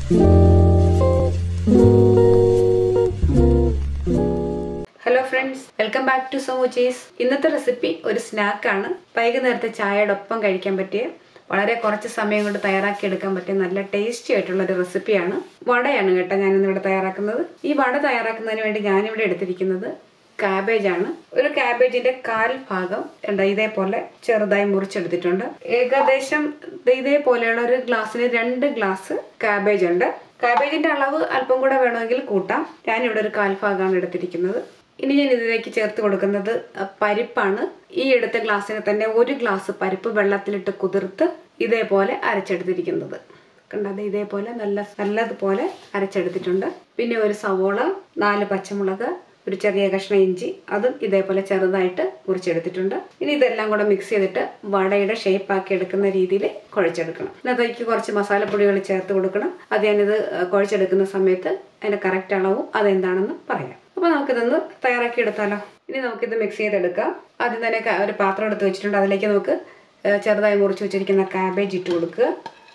hello friends welcome back to Somo cheese ഇന്നത്തെ recipe ഒരു സ്നാക്കാണ് വൈകുന്നേരത്തെ ചായയുടെ ഒപ്പം കഴിക്കാൻ പറ്റിയ വളരെ കുറച്ച് സമയം കൊണ്ട് തയ്യാറാക്കി എടുക്കാൻ പറ്റിയ നല്ല ടേസ്റ്റി ആയിട്ടുള്ള ഒരു റെസിപ്പിയാണ് വടയാണ് കേട്ടോ ഞാനിന്ന് ഇവിടെ തയ്യാറാക്കുന്നത് ഈ വട തയ്യാറാക്കുന്നതിന് വേണ്ടി ഞാനിവിടെ എടുത്തിരിക്കുന്നത് കാബേജ് ആണ് ഒരു കാബേജിന്റെ കാൽ ഭാഗം എന്താ ഇതേപോലെ ചെറുതായി മുറിച്ചെടുത്തിട്ടുണ്ട് ഏകദേശം ദേ ഇതേപോലെയുള്ള ഒരു ഗ്ലാസ്സിന് രണ്ട് ഗ്ലാസ് കാബേജ് ഉണ്ട് കാബേജിന്റെ അളവ് അല്പം കൂടെ വേണമെങ്കിൽ കൂട്ടാം ഞാനിവിടെ ഒരു കാൽ ഭാഗമാണ് എടുത്തിരിക്കുന്നത് ഇനി ഞാൻ ഇതിലേക്ക് ചേർത്ത് കൊടുക്കുന്നത് പരിപ്പാണ് ഈ എടുത്ത ഗ്ലാസ്സിന് തന്നെ ഒരു ഗ്ലാസ് പരിപ്പ് വെള്ളത്തിലിട്ട് കുതിർത്ത് ഇതേപോലെ അരച്ചെടുത്തിരിക്കുന്നത് കണ്ടത് ഇതേപോലെ നല്ല നല്ലതുപോലെ അരച്ചെടുത്തിട്ടുണ്ട് പിന്നെ ഒരു സവോള നാല് പച്ചമുളക് ഒരു ചെറിയ കഷ്ണം ഇഞ്ചി അതും ഇതേപോലെ ചെറുതായിട്ട് മുറിച്ചെടുത്തിട്ടുണ്ട് ഇനി ഇതെല്ലാം കൂടെ മിക്സ് ചെയ്തിട്ട് വടയുടെ ഷേപ്പ് ആക്കി എടുക്കുന്ന രീതിയിൽ കുഴച്ചെടുക്കണം ഇതിനകത്തേക്ക് കുറച്ച് മസാലപ്പൊടികൾ ചേർത്ത് കൊടുക്കണം അത് ഞാനിത് കുഴച്ചെടുക്കുന്ന സമയത്ത് അതിന്റെ കറക്റ്റ് അളവും അതെന്താണെന്ന് പറയാം അപ്പോൾ നമുക്കിതൊന്ന് തയ്യാറാക്കി എടുത്താലോ ഇനി നമുക്കിത് മിക്സ് ചെയ്തെടുക്കാം ആദ്യം തന്നെ ക- ഒരു പാത്രം എടുത്ത് വെച്ചിട്ടുണ്ട് അതിലേക്ക് നമുക്ക് ഏഹ്, ചെറുതായി മുറിച്ച് വെച്ചിരിക്കുന്ന കാബേജ് ഇട്ട് കൊടുക്കുക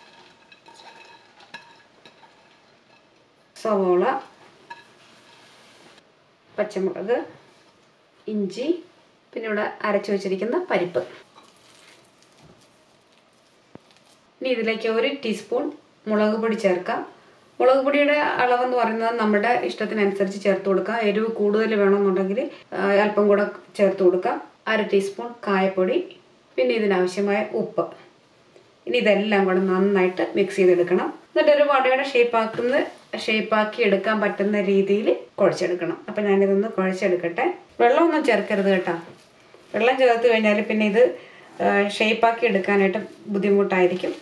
സവോള പച്ചമുളക് ഇഞ്ചി പിന്നെ ഇവിടെ അരച്ചു വെച്ചിരിക്കുന്ന പരിപ്പ് ഇനി ഇതിലേക്ക് ഒരു ടീസ്പൂൺ മുളക് പൊടി ചേർക്കാം മുളക് പൊടിയുടെ അളവെന്ന് പറയുന്നത് നമ്മുടെ ഇഷ്ടത്തിനനുസരിച്ച് ചേർത്ത് കൊടുക്കാം എരിവ് കൂടുതൽ വേണമെന്നുണ്ടെങ്കിൽ ആ, അല്പം കൂടെ ചേർത്ത് കൊടുക്കാം അര ടീസ്പൂൺ കായപ്പൊടി പിന്നെ ഇതിനാവശ്യമായ ഉപ്പ് ഇനി ഇതെല്ലാം കൂടെ നന്നായിട്ട് മിക്സ് ചെയ്തെടുക്കണം എന്നിട്ട് ഒരു വടയുടെ ഷേപ്പ് ആക്കുന്ന ഷേപ്പാക്കി എടുക്കാൻ പറ്റുന്ന രീതിയിൽ കുഴച്ചെടുക്കണം അപ്പം ഞാനിതൊന്ന് കുഴച്ചെടുക്കട്ടെ വെള്ളമൊന്നും ചേർക്കരുത് കേട്ടോ വെള്ളം ചേർത്ത് കഴിഞ്ഞാൽ പിന്നെ ഇത് ഷേപ്പാക്കി എടുക്കാനായിട്ട് ബുദ്ധിമുട്ടായിരിക്കും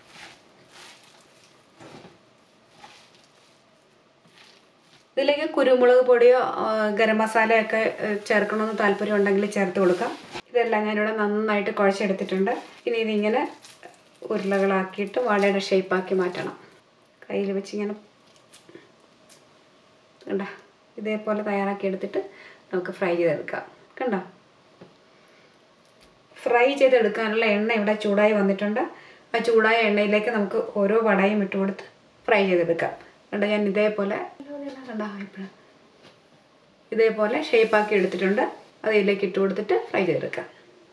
ഇതിലേക്ക് കുരുമുളക് പൊടിയോ ആ, ഗരം മസാലയൊക്കെ ഏ, ചേർക്കണമെന്ന് താല്പര്യം ഉണ്ടെങ്കിൽ ചേർത്ത് കൊടുക്കാം ഇതെല്ലാം ഞാനിവിടെ നന്നായിട്ട് കുഴച്ചെടുത്തിട്ടുണ്ട് ഇനി ഇതിങ്ങനെ ഉരുളകളാക്കിയിട്ട് വടയുടെ ഷേപ്പാക്കി മാറ്റണം കയ്യിൽ വെച്ച് ഇങ്ങനെ കണ്ട ഇതേപോലെ തയ്യാറാക്കി എടുത്തിട്ട് നമുക്ക് ഫ്രൈ ചെയ്തെടുക്കാം കണ്ടോ ഫ്രൈ ചെയ്തെടുക്കാനുള്ള എണ്ണ ഇവിടെ ചൂടായി വന്നിട്ടുണ്ട് ആ ചൂടായ എണ്ണയിലേക്ക് നമുക്ക് ഓരോ വടയും ഇട്ട് കൊടുത്ത് ഫ്രൈ ചെയ്തെടുക്കാം കണ്ടോ ഞാൻ ഇതേപോലെ കണ്ടോ ഇപ്പോഴും ഇതേപോലെ ഷേപ്പാക്കി എടുത്തിട്ടുണ്ട് അത് ഇതിലേക്ക് ഇട്ട് കൊടുത്തിട്ട് ഫ്രൈ ചെയ്തെടുക്കാം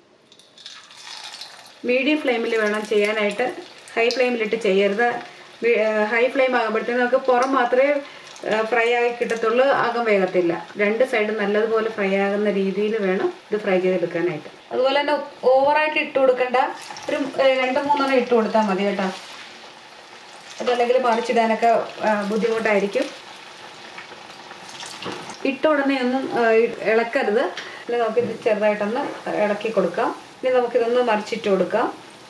മീഡിയം ഫ്ലെയിമിൽ വേണം ചെയ്യാനായിട്ട് ഹൈ ഫ്ലെയിമിലിട്ട് ചെയ്യരുത് ഹൈ ഫ്ലെയിം ആകുമ്പോഴത്തേക്കും നമുക്ക് പുറം മാത്രമേ ഫ്രൈ ആയി കിട്ടത്തുള്ളൂ അകം വേഗത്തില്ല രണ്ട് സൈഡും നല്ലതുപോലെ ഫ്രൈ ആകുന്ന രീതിയിൽ വേണം ഇത് ഫ്രൈ ചെയ്തെടുക്കാനായിട്ട് അതുപോലെ തന്നെ ഓവറായിട്ട് ഇട്ട് കൊടുക്കണ്ട ഒരു ഏഹ്, രണ്ട് മൂന്നെണ്ണം ഇട്ട് കൊടുത്താൽ മതി കേട്ടോ അതല്ലെങ്കിൽ മറിച്ചിടാനൊക്കെ ആ, ബുദ്ധിമുട്ടായിരിക്കും ഇട്ട ഉടനെ ഒന്നും ആ, ഇ- ഇളക്കരുത് ഇനി നമുക്കിത് ചെറുതായിട്ടൊന്ന് ഇളക്കി കൊടുക്കാം ഇനി നമുക്കിതൊന്ന് മറിച്ചിട്ട് കൊടുക്കാം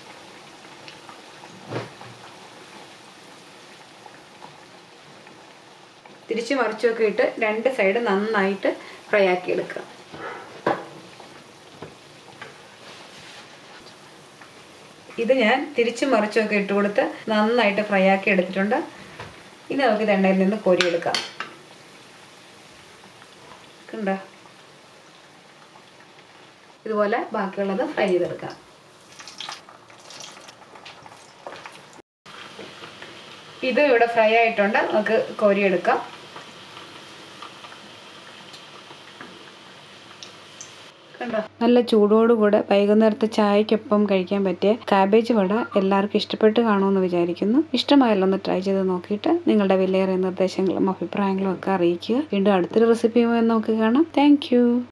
തിരിച്ച് മറിച്ചൊക്കെ ഇട്ട് രണ്ട് സൈഡ് നന്നായിട്ട് ഫ്രൈ ആക്കി എടുക്കുക ഇത് ഞാൻ തിരിച്ച് മറിച്ചൊക്കെ ഇട്ട് കൊടുത്ത് നന്നായിട്ട് ഫ്രൈ ആക്കി എടുത്തിട്ടുണ്ട് ഇനി നമുക്ക് ഇത് എണ്ണയിൽ നിന്ന് കോരിയെടുക്കാം കണ്ടോ ഇതുപോലെ ബാക്കിയുള്ളത് ഫ്രൈ ചെയ്തെടുക്കാം ഇത് ഇവിടെ ഫ്രൈ ആയിട്ടുണ്ട് നമുക്ക് കോരിയെടുക്കാം കണ്ടോ നല്ല ചൂടോടുകൂടെ വൈകുന്നേരത്തെ ചായക്കൊപ്പം കഴിക്കാൻ പറ്റിയ കാബേജ് വട എല്ലാവർക്കും ഇഷ്ടപ്പെട്ട് കാണുമെന്ന് വിചാരിക്കുന്നു ഇഷ്ടമായല്ലോ ഒന്ന് ട്രൈ ചെയ്ത് നോക്കിയിട്ട് നിങ്ങളുടെ വിലയേറിയ നിർദ്ദേശങ്ങളും അഭിപ്രായങ്ങളും ഒക്കെ അറിയിക്കുക വീണ്ടും അടുത്തൊരു റെസിപ്പിയുമായി നമുക്ക് കാണാം താങ്ക്